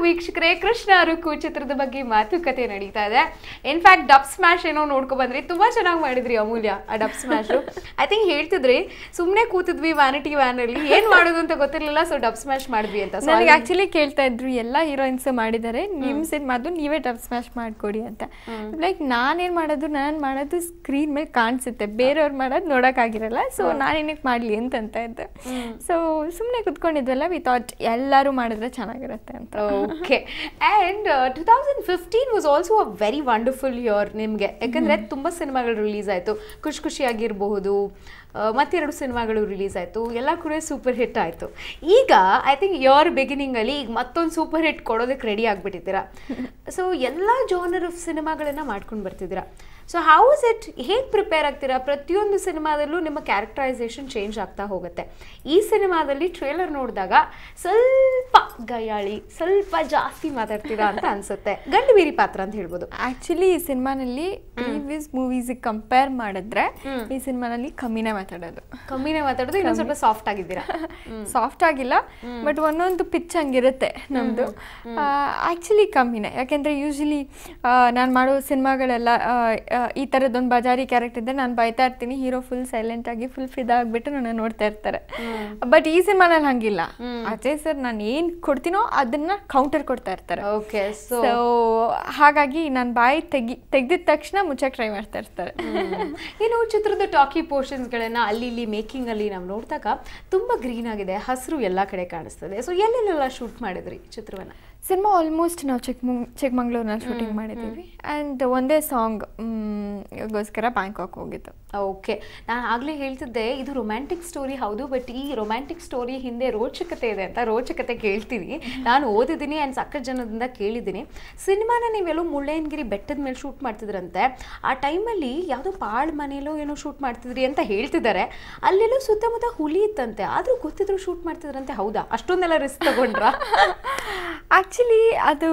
ವೀಕ್ಷಕರೇ ಕೃಷ್ಣ ರುಕು ಚಿತ್ರದ ಬಗ್ಗೆ ಮಾತುಕತೆ ನಡೀತಾ ಇದೆ ಇನ್ಫ್ಯಾಕ್ಟ್ ಡಬ್ ಸ್ಮ್ಯಾಶ್ ಏನೋ ನೋಡ್ಕೊ ಬಂದ್ರಿ ತುಂಬಾ ಚೆನ್ನಾಗಿ ಮಾಡಿದ್ರಿ ಅಮೂಲ್ಯ ಆ ಡಬ್ ಸ್ಮ್ಯಾಶ್ ಐ ಥಿಂಕ್ ಹೇಳ್ತಿದ್ರಿ ಸುಮ್ಮನೆ ಕೂತಿದ್ವಿ ವ್ಯಾನಿಟಿ ವ್ಯಾನ್ ಅಲ್ಲಿ ಏನ್ ಮಾಡೋದು ಅಂತ ಗೊತ್ತಿರ್ಲಿಲ್ಲ ಸೊ ಡಬ್ ಸ್ಮ್ಯಾಶ್ ಮಾಡಿದ್ವಿ ಅಂತ So, ನನಗೆ ಅಲ್ಲಿ- ಆಕ್ಚುಲಿ ಕೇಳ್ತಾ ಇದ್ರು ಎಲ್ಲ ಹೀರೋಯಿನ್ಸ್ ಮಾಡಿದ್ದಾರೆ ನಿಮ್ಮ ಸಿನಿಮಾದು ನೀವೇ ಟಬ್ ಸ್ಮ್ಯಾಶ್ ಮಾಡ್ಕೊಡಿ ಅಂತ ಲೈಕ್ ನಾನೇನು ಮಾಡೋದು ನಾನು ಮಾಡೋದು ಸ್ಕ್ರೀನ್ ಮೇಲೆ ಕಾಣಿಸುತ್ತೆ ಬೇರೆಯವ್ರು ಮಾಡೋದು ನೋಡೋಕ್ಕಾಗಿರಲ್ಲ ಸೊ ನಾನೇನಕ್ಕೆ ಮಾಡಲಿ ಅಂತಂತ ಇದ್ದೆ ಸೊ ಸುಮ್ಮನೆ ಕುತ್ಕೊಂಡಿದ್ವಲ್ಲ ವಿ ಥಾಟ್ ಎಲ್ಲರೂ ಮಾಡಿದ್ರೆ ಚೆನ್ನಾಗಿರುತ್ತೆ ಅಂತ okay and two thousand fifteen was also a very wonderful year ನಿಮಗೆ ಯಾಕಂದರೆ ತುಂಬ ಸಿನಿಮಾಗಳು ರಿಲೀಸ್ ಆಯಿತು ಖುಷಿ ಖುಷಿಯಾಗಿರಬಹುದು ಮತ್ತೆರಡು ಸಿನಿಮಾಗಳು ರಿಲೀಸ್ ಆಯಿತು ಎಲ್ಲ ಕೂಡ ಸೂಪರ್ ಹಿಟ್ ಆಯಿತು ಈಗ ಐ ಥಿಂಕ್ ಇಯರ್ ಬಿಗಿನಿಂಗಲ್ಲಿ ಈಗ ಮತ್ತೊಂದು ಸೂಪರ್ ಹಿಟ್ ಕೊಡೋದಕ್ಕೆ ರೆಡಿ ಆಗಿಬಿಟ್ಟಿದ್ದೀರಾ ಸೊ ಎಲ್ಲ ಜಾನರ್ ಆಫ್ ಸಿನಿಮಾಗಳನ್ನು ಮಾಡ್ಕೊಂಡು ಬರ್ತಿದ್ದೀರಾ ಸೊ ಹೌ ಇಸ್ ಇಟ್ ಹೇಗೆ ಪ್ರಿಪೇರ್ ಆಗ್ತೀರಾ ಪ್ರತಿಯೊಂದು ಸಿನಿಮಾದಲ್ಲೂ ನಿಮ್ಮ ಕ್ಯಾರೆಕ್ಟರೈಸೇಷನ್ ಚೇಂಜ್ ಆಗ್ತಾ ಹೋಗುತ್ತೆ ಈ ಸಿನಿಮಾದಲ್ಲಿ ಟ್ರೇಲರ್ ನೋಡಿದಾಗ ಸ್ವಲ್ಪ ಗಯಾಳಿ ಸ್ವಲ್ಪ ಜಾಸ್ತಿ ಮಾತಾಡ್ತೀರಾ ಅಂತ ಅನ್ಸುತ್ತೆ ಗಂಡು ಬೀರಿ ಪಾತ್ರ ಅಂತ ಹೇಳ್ಬೋದು ಆಕ್ಚುಲಿ ಈ ಸಿನಿಮಾನಲ್ಲಿ ಪ್ರೀವಿಯಸ್ ಮೂವೀಸಿಗೆ ಕಂಪೇರ್ ಮಾಡಿದ್ರೆ ಈ ಸಿನಿಮಾನಲ್ಲಿ ಕಮ್ಮಿನೇ ಮಾತಾಡೋದು ಕಮ್ಮಿನೇ ಮಾತಾಡೋದು ಇನ್ನೊಂದು ಸ್ವಲ್ಪ ಸಾಫ್ಟ್ ಆಗಿದ್ದೀರಾ ಸಾಫ್ಟ್ ಆಗಿಲ್ಲ ಬಟ್ ಒಂದೊಂದು ಪಿಚ್ ಹಂಗಿರುತ್ತೆ ನಮ್ಮದು ಆ್ಯಕ್ಚುಲಿ ಕಮ್ಮಿನೇ ಯಾಕೆಂದರೆ ಯೂಶಲಿ ನಾನು ಮಾಡೋ ಸಿನಿಮಾಗಳೆಲ್ಲ ಆ, ಆ, ಈ ಥರದ್ದೊಂದು ಬಜಾರಿ ಕ್ಯಾರೆಕ್ಟರ್ ಇದ್ದರೆ ನಾನು ಬೈತಾ ಇರ್ತೀನಿ ಹೀರೋ ಫುಲ್ ಸೈಲೆಂಟ್ ಆಗಿ ಫುಲ್ ಫಿದಾ ಆಗಿಬಿಟ್ಟು ನನ್ನ ನೋಡ್ತಾ ಇರ್ತಾರೆ ಬಟ್ ಈ ಸಿನಿಮಾನಲ್ಲಿ ಹಂಗಿಲ್ಲ ಅಜಯ್ ಸರ್ ನಾನು ಏನು ಕೊಡ್ತೀನೋ ಅದನ್ನ ಕೌಂಟರ್ ಕೊಡ್ತಾ ಇರ್ತಾರೆ ಓಕೆ ಸೊ ಸೊ ಹಾಗಾಗಿ ನಾನು ಬಾಯಿ ತೆಗಿ ತೆಗ್ದಿದ ತಕ್ಷಣ ಮುಚ್ಚಕ್ಕೆ ಟ್ರೈ ಮಾಡ್ತಾ ಇರ್ತಾರೆ ಇನ್ನು ಚಿತ್ರದ ಟಾಕಿ ಪೋರ್ಷನ್ಸ್ಗಳನ್ನ ಅಲ್ಲಿ ಇಲ್ಲಿ ಮೇಕಿಂಗ್ ಅಲ್ಲಿ ನಾವು ನೋಡಿದಾಗ ತುಂಬಾ ಗ್ರೀನ್ ಆಗಿದೆ ಹಸಿರು ಎಲ್ಲ ಕಡೆ ಕಾಣಿಸ್ತದೆ ಸೊ ಎಲ್ಲೆಲ್ಲೆಲ್ಲ ಶೂಟ್ ಮಾಡಿದ್ರಿ ಚಿತ್ರವನ್ನ ಸಿನಿಮಾ ಆಲ್ಮೋಸ್ಟ್ ನಾವು ಚಿಕ್ಕಮಂಗ್ ಚಿಕ್ಕಮಂಗ್ಳೂರ್ನಲ್ಲಿ ಶೂಟಿಂಗ್ ಮಾಡಿದ್ದೀವಿ ಆ್ಯಂಡ್ ಒಂದೇ ಸಾಂಗ್ ಗೋಸ್ಕರ ಬ್ಯಾಂಕಾಕ್ ಹೋಗಿದ್ದು ಓಕೆ ನಾನು ಆಗಲೇ ಹೇಳ್ತಿದ್ದೆ ಇದು ರೊಮ್ಯಾಂಟಿಕ್ ಸ್ಟೋರಿ ಹೌದು ಬಟ್ ಈ ರೊಮ್ಯಾಂಟಿಕ್ ಸ್ಟೋರಿ ಹಿಂದೆ ರೋಚಕತೆ ಇದೆ ಅಂತ ರೋಚಕತೆ ಕೇಳ್ತೀನಿ ನಾನು ಓದಿದ್ದೀನಿ ಆ್ಯಂಡ್ ಸಾಕಷ್ಟು ಜನದಿಂದ ಕೇಳಿದ್ದೀನಿ ಸಿನಿಮಾನ ನೀವೆಲ್ಲೋ ಮುಳ್ಳಯ್ಯನಗಿರಿ ಬೆಟ್ಟದ ಮೇಲೆ ಶೂಟ್ ಮಾಡ್ತಿದ್ರಂತೆ ಆ ಟೈಮಲ್ಲಿ ಯಾವುದೋ ಪಾಳ್ ಮನೇಲೋ ಏನೋ ಶೂಟ್ ಮಾಡ್ತಿದ್ರಿ ಅಂತ ಹೇಳ್ತಿದ್ದಾರೆ ಅಲ್ಲೆಲ್ಲೋ ಸುತ್ತಮುತ್ತ ಹುಲಿ ಇತ್ತಂತೆ ಆದರೂ ಗೊತ್ತಿದ್ರು ಶೂಟ್ ಮಾಡ್ತಿದ್ರಂತೆ ಹೌದಾ ಅಷ್ಟೊಂದೆಲ್ಲ ರಿಸ್ಕ್ ತಗೊಂಡ್ರಾ ಆ್ಯಕ್ಚುಲಿ ಅದು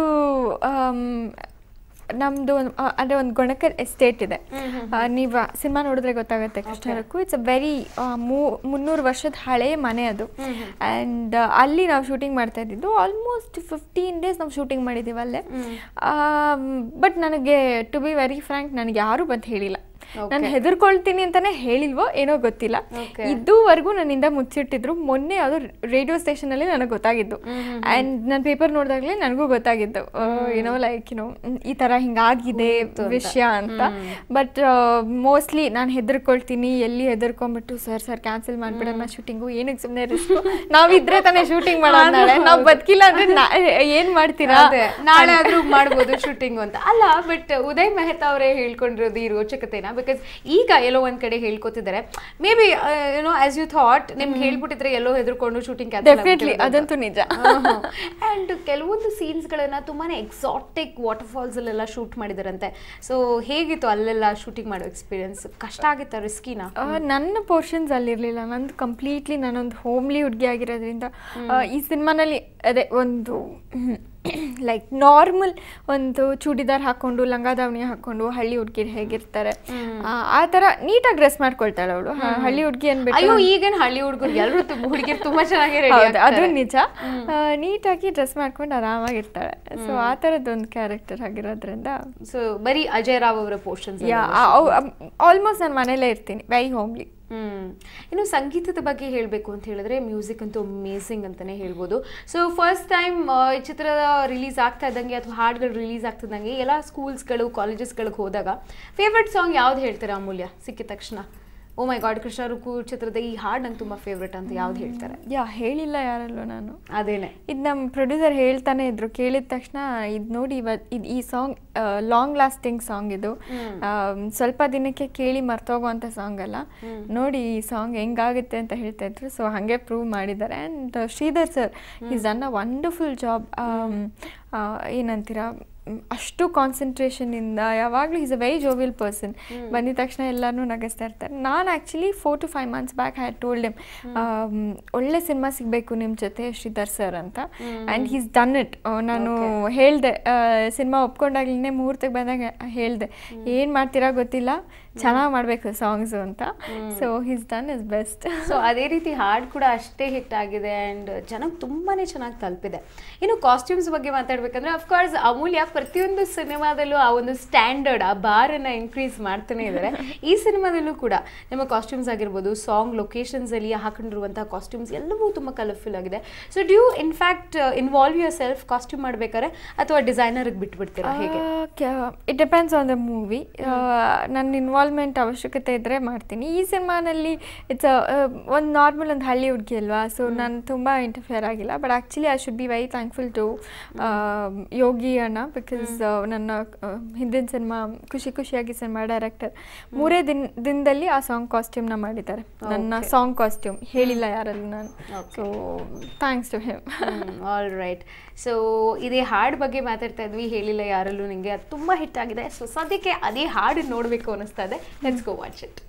ನಮ್ಮದು ಒಂದು ಅಂದರೆ ಒಂದು ಗೊಣಕಲ್ ಎಸ್ಟೇಟ್ ಇದೆ ನೀವು ಸಿನಿಮಾ ನೋಡಿದ್ರೆ ಗೊತ್ತಾಗುತ್ತೆ ಕೃಷ್ಣರಕ್ಕೂ ಇಟ್ಸ್ ಅ ವೆರಿ ಮುನ್ನೂರು ವರ್ಷದ ಹಳೆಯ ಮನೆ ಅದು ಆ್ಯಂಡ್ ಅಲ್ಲಿ ನಾವು ಶೂಟಿಂಗ್ ಮಾಡ್ತಾ ಇದ್ದಿದ್ದು ಆಲ್ಮೋಸ್ಟ್ ಫಿಫ್ಟೀನ್ ಡೇಸ್ ನಾವು ಶೂಟಿಂಗ್ ಮಾಡಿದ್ದೀವಿ ಅಲ್ಲೇ ಬಟ್ ನನಗೆ ಟು ಬಿ ವೆರಿ ಫ್ರ್ಯಾಂಕ್ ನನಗೆ ಯಾರೂ ಬಂದು ಹೇಳಿಲ್ಲ ನಾನು ಹೆದರ್ಕೊಳ್ತೀನಿ ಅಂತಾನೆ ಹೇಳಿಲ್ವೋ ಏನೋ ಗೊತ್ತಿಲ್ಲ Okay. ಇದುವರೆಗೂ ನನ್ನಿಂದ ಮುಚ್ಚಿಟ್ಟಿದ್ರು ಮೊನ್ನೆ ಯಾವುದೋ ರೇಡಿಯೋ ಸ್ಟೇಷನಲ್ಲಿ ನನಗೆ ಗೊತ್ತಾಗಿದ್ದು ಆ್ಯಂಡ್ ನಾನು ಪೇಪರ್ ನೋಡಿದಾಗಲೇ ನನಗೂ ಗೊತ್ತಾಗಿದ್ದು ಏನೋ ಲೈಕ್ ಏನೋ ಈ ಥರ ಹಿಂಗಾಗಿದೆ ವಿಷಯ ಅಂತ ಬಟ್ ಮೋಸ್ಟ್ಲಿ ನಾನು ಹೆದರ್ಕೊಳ್ತೀನಿ ಎಲ್ಲಿ ಹೆದರ್ಕೊಂಡ್ಬಿಟ್ಟು ಸರ್ ಸರ್ ಕ್ಯಾನ್ಸಲ್ ಮಾಡ್ಬಿಡೋಣ ಶೂಟಿಂಗು ಏನಕ್ಕೆ ಸುಮ್ಮನೆ ರಿಸ್ಕ್ ನಾವಿದ್ರೆ ತಾನೇ ಶೂಟಿಂಗ್ ಮಾಡೋದು ನಾಳೆ ನಾವು ಬದುಕಿಲ್ಲ ಅಂದ್ರೆ ನಾ- ಏನ್ ಮಾಡ್ತೀರಾ ಅದೇ ನಾಳೆ ಆದ್ರೂ ಮಾಡ್ಬೋದು ಶೂಟಿಂಗ್ ಅಂತ ಅಲ್ಲ ಬಟ್ ಉದಯ್ ಮೆಹ್ತಾ ಅವರೇ ಹೇಳ್ಕೊಂಡಿರೋದು ಈ ರೋಚಕತೆನ ಬಿಕಾಸ್ ಈಗ ಎಲ್ಲೋ ಒಂದ್ ಕಡೆ ಹೇಳ್ಕೊತಿದ್ದಾರೆ ಮೇ ಬಿ ಏನೋ ಆಸ್ ಯು ಥಾಟ್ ನಿಮ್ಗೆ ಹೇಳ್ಬಿಟ್ಟಿದ್ರೆ ಎಲ್ಲೋ ಹೆದರ್ಕೊಂಡು ಶೂಟಿಂಗ್ ಡೆಫಿನೆಟ್ಲಿ ಅದಂತೂ ನಿಜ ಅಂಡ್ ಕೆಲವೊಂದು ಸೀನ್ಸ್ ಗಳನ್ನ ತುಂಬಾನೇ ಎಕ್ಸಾಟಿಕ್ ವಾಟರ್ ಫಾಲ್ಸ್ ಅಲ್ಲೆಲ್ಲ ಶೂಟ್ ಮಾಡಿದಾರಂತೆ ಸೊ ಹೇಗಿತ್ತು ಅಲ್ಲೆಲ್ಲ ಶೂಟಿಂಗ್ ಮಾಡೋ ಎಕ್ಸ್ಪೀರಿಯನ್ಸ್ ಕಷ್ಟ ಆಗಿತ್ತ ರಿಸ್ಕಿನ ಆ, ನನ್ನ ಪೋರ್ಷನ್ಸ್ ಅಲ್ಲಿರಲಿಲ್ಲ ನಂದು ಕಂಪ್ಲೀಟ್ಲಿ ನಾನೊಂದು ಹೋಮ್ಲಿ ಹುಡುಗಿ ಆಗಿರೋದ್ರಿಂದ ಆ, ಈ ಸಿನಿಮಾನಲ್ಲಿ ಅದೇ ಒಂದು ಲೈಕ್ ನಾರ್ಮಲ್ ಒಂದು ಚೂಡಿದಾರ್ ಹಾಕೊಂಡು ಲಂಗ ದಾವಣಿ ಹಾಕೊಂಡು ಹಳ್ಳಿ ಹುಡುಗಿರು ಹೇಗಿರ್ತಾರೆ ಆ, ಆ ಥರ ನೀಟಾಗಿ ಡ್ರೆಸ್ ಮಾಡ್ಕೊಳ್ತಾಳೆ ಅವಳು ಹಳ್ಳಿ ಹುಡುಗಿ ಅನ್ಬಿಟ್ಟು ಅಯ್ಯೋ ಈಗೇನ್ ಹಳ್ಳಿ ಹುಡುಗರು ಎಲ್ಲರೂ ಹುಡುಗಿರು ತುಂಬಾ ಚೆನ್ನಾಗಿ ರೆಡಿ ಹೌದು ಅದು ನಿಜ ನೀಟಾಗಿ ಡ್ರೆಸ್ ಮಾಡ್ಕೊಂಡು ಆರಾಮಾಗಿರ್ತಾಳೆ ಸೊ ಆ ಥರದ್ದೊಂದು ಕ್ಯಾರೆಕ್ಟರ್ ಆಗಿರೋದ್ರಿಂದ ಸೊ ಬರೀ ಅಜಯ್ ರಾವ್ ಅವರ ಪೋರ್ಷನ್ಸ್ ಯಾ ಆಲ್ಮೋಸ್ಟ್ ನಾನು ಮನೇಲೇ ಇರ್ತೀನಿ ವೆರಿ ಹೋಮ್ಲಿ ಹ್ಮ್ ಇನ್ನು ಸಂಗೀತದ ಬಗ್ಗೆ ಹೇಳಬೇಕು ಅಂತ ಹೇಳಿದ್ರೆ ಮ್ಯೂಸಿಕ್ ಅಂತೂ ಅಮೇಸಿಂಗ್ ಅಂತಾನೆ ಹೇಳ್ಬೋದು ಸೊ ಫಸ್ಟ್ ಟೈಮ್ ಈ ಚಿತ್ರ ರಿಲೀಸ್ ಆಗ್ತಾ ಇದ್ದಂಗೆ ಅಥವಾ ಹಾಡುಗಳು ರಿಲೀಸ್ ಆಗ್ತಿದ್ದಂಗೆ ಎಲ್ಲ ಸ್ಕೂಲ್ಸ್ಗಳು ಕಾಲೇಜಸ್ಗಳಿಗೆ ಹೋದಾಗ ಫೇವ್ರೆಟ್ ಸಾಂಗ್ ಯಾವ್ದು ಹೇಳ್ತಾರೆ ಅಮೂಲ್ಯ ಸಿಕ್ಕಿದ ತಕ್ಷಣ ಓ ಮೈ ಗಾಡ್ ಕೃಷ್ಣ ರುಕು ಚಿತ್ರದ ಈ ಹಾಡು ನಂಗೆ ತುಂಬ ಫೇವ್ರೆಟ್ ಅಂತ ಯಾವ್ದು ಹೇಳ್ತಾರೆ ಯಾ ಹೇಳಿಲ್ಲ ಯಾರಲ್ಲೂ ನಾನು ಅದೇನೆ ಇದು ನಮ್ಮ ಪ್ರೊಡ್ಯೂಸರ್ ಹೇಳ್ತಾನೆ ಇದ್ರು ಕೇಳಿದ ತಕ್ಷಣ ಇದು ನೋಡಿ ಇವತ್ತು ಇದು ಈ ಸಾಂಗ್ ಲಾಂಗ್ ಲಾಸ್ಟಿಂಗ್ ಸಾಂಗ್ ಇದು ಆಮ್, ಸ್ವಲ್ಪ ದಿನಕ್ಕೆ ಕೇಳಿ ಮರ್ತೋಗುವಂಥ ಸಾಂಗ್ ಅಲ್ಲ ನೋಡಿ ಈ ಸಾಂಗ್ ಹೆಂಗಾಗುತ್ತೆ ಅಂತ ಹೇಳ್ತಾ ಇದ್ರು ಸೊ ಹಾಗೆ ಪ್ರೂವ್ ಮಾಡಿದ್ದಾರೆ and Sridhar sir is done a wonderful job ಏನಂತೀರಾ ಮ್, ಅಷ್ಟು ಕಾನ್ಸಂಟ್ರೇಷನಿಂದ ಯಾವಾಗಲೂ is a very jovial person ಬಂದಿದ ತಕ್ಷಣ ಎಲ್ಲರೂ ನಗಿಸ್ತಾ ಇರ್ತಾರೆ ನಾನು actually four to five months back had told him ಒಳ್ಳೆ ಸಿನಿಮಾ ಸಿಗಬೇಕು ನಿಮ್ಮ ಜೊತೆ ಶ್ರೀಧರ್ ಸರ್ ಅಂತ ಆ್ಯಂಡ್ ಹೀಸ್ ಡನ್ ಇಟ್ ನಾನು ಹೇಳಿದೆ ಸಿನಿಮಾ ಒಪ್ಕೊಂಡಾಗ್ಲೇ ಮುಹೂರ್ತಕ್ಕೆ ಬಂದಾಗ ಹೇಳಿದೆ ಏನು ಮಾಡ್ತೀರಾ ಗೊತ್ತಿಲ್ಲ ಚೆನ್ನಾಗಿ ಮಾಡಬೇಕು ಸಾಂಗ್ಸು ಅಂತ so he's done is best so ಅದೇ ರೀತಿ ಹಾಡು ಕೂಡ ಅಷ್ಟೇ ಹಿಟ್ ಆಗಿದೆ ಆ್ಯಂಡ್ ಜನಕ್ಕೆ ತುಂಬಾನೇ ಚೆನ್ನಾಗಿ ತಲುಪಿದೆ ಇನ್ನು ಕಾಸ್ಟ್ಯೂಮ್ಸ್ ಬಗ್ಗೆ ಮಾತಾಡ್ಬೇಕಂದ್ರೆ ಅಫ್ಕೋರ್ಸ್ ಅಮೂಲ್ಯ ಪ್ರತಿಯೊಂದು ಸಿನಿಮಾದಲ್ಲೂ ಆ ಒಂದು ಸ್ಟ್ಯಾಂಡರ್ಡ್ ಆ ಬಾರನ್ನು ಇನ್ಕ್ರೀಸ್ ಮಾಡ್ತಾನೆ ಇದ್ದಾರೆ ಈ ಸಿನಿಮಾದಲ್ಲೂ ಕೂಡ ನಿಮ್ಮ ಕಾಸ್ಟ್ಯೂಮ್ಸ್ ಆಗಿರ್ಬೋದು ಸಾಂಗ್ ಲೊಕೇಶನ್ಸಲ್ಲಿ ಹಾಕೊಂಡಿರುವಂಥ ಕಾಸ್ಟ್ಯೂಮ್ಸ್ ಎಲ್ಲವೂ ತುಂಬ ಕಲರ್ಫುಲ್ ಆಗಿದೆ so do in fact involve yourself costume ಮಾಡ್ಬೇಕಾದ್ರೆ ಅಥವಾ ಡಿಸೈನರ್ಗೆ ಬಿಟ್ಬಿಡ್ತೀರಾ ಹೇಗೆ it depends on the movie ನನ್ನ ಇನ್ವಾಲ್ವ್ಮೆಂಟ್ ಅವಶ್ಯಕತೆ ಇದ್ದರೆ ಮಾಡ್ತೀನಿ ಈ ಸಿನಿಮಾನಲ್ಲಿ ಇಟ್ಸ್ ಒಂದು ನಾರ್ಮಲ್ ಒಂದು ಹಳ್ಳಿ ಹುಡುಗಿ ಅಲ್ವಾ ಸೊ ನಾನು ತುಂಬ ಇಂಟರ್ಫಿಯರ್ ಆಗಿಲ್ಲ but actually I should be very thankful to Yogi ಅಣ್ಣ ಬಿಕಾಸ್ ನನ್ನ ಆ, ಹಿಂದಿನ ಸಿನಿಮಾ ಖುಷಿ ಖುಷಿಯಾಗಿ ಸಿನಿಮಾ ಡೈರೆಕ್ಟರ್ ಮೂರೇ ದಿನ ದಿನದಲ್ಲಿ ಆ ಸಾಂಗ್ ಕಾಸ್ಟ್ಯೂಮ್ನ ಮಾಡಿದ್ದಾರೆ ನನ್ನ ಸಾಂಗ್ ಕಾಸ್ಟ್ಯೂಮ್ ಹೇಳಿಲ್ಲ ಯಾರಲ್ಲೂ ನಾನು so thanks to him all right so ಇದೇ ಹಾಡು ಬಗ್ಗೆ ಮಾತಾಡ್ತಾ ಇದ್ವಿ ಹೇಳಿಲ್ಲ ಯಾರಲ್ಲೂ ನಿಮಗೆ ಅದು ತುಂಬ ಹಿಟ್ ಆಗಿದೆ ಸೊ ಸದ್ಯಕ್ಕೆ ಅದೇ ಹಾಡು ನೋಡಬೇಕು ಅನ್ನಿಸ್ತಾ ಇದೆ ಲೆಟ್ಸ್ ಗೋ ವಾಚ್ ಇಟ್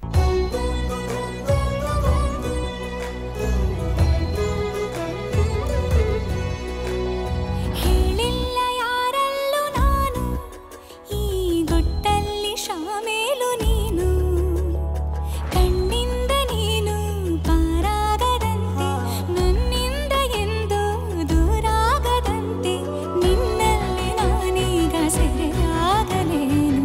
ಹೇಳಿಲ್ಲ ಯಾರಲ್ಲೂ ನಾನು ಈ ಗುಟ್ಟಲ್ಲಿ ಶಾಮೇಲು ನೀನು ಕಣ್ಣಿಂದ ನೀನು ಪಾರಾಗದಂತೆ ನನ್ನಿಂದ ಎಂದು ದೂರಾಗದಂತೆ ನಿನ್ನಲ್ಲಿ ನಾನೀಗ ಸೆರೆಯಾಗಲೇನು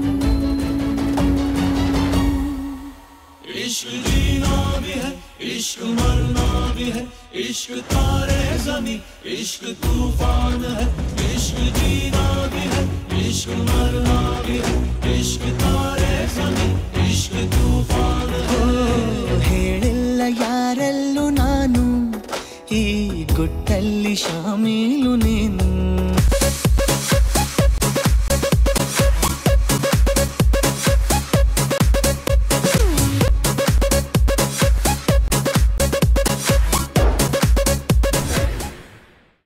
इश्क जीना भी है इश्क मरना भी है इश्क तारे जमी इश्क तूफान है इश्क जीना भी है इश्क मरना भी है इश्क तारे जमी इश्क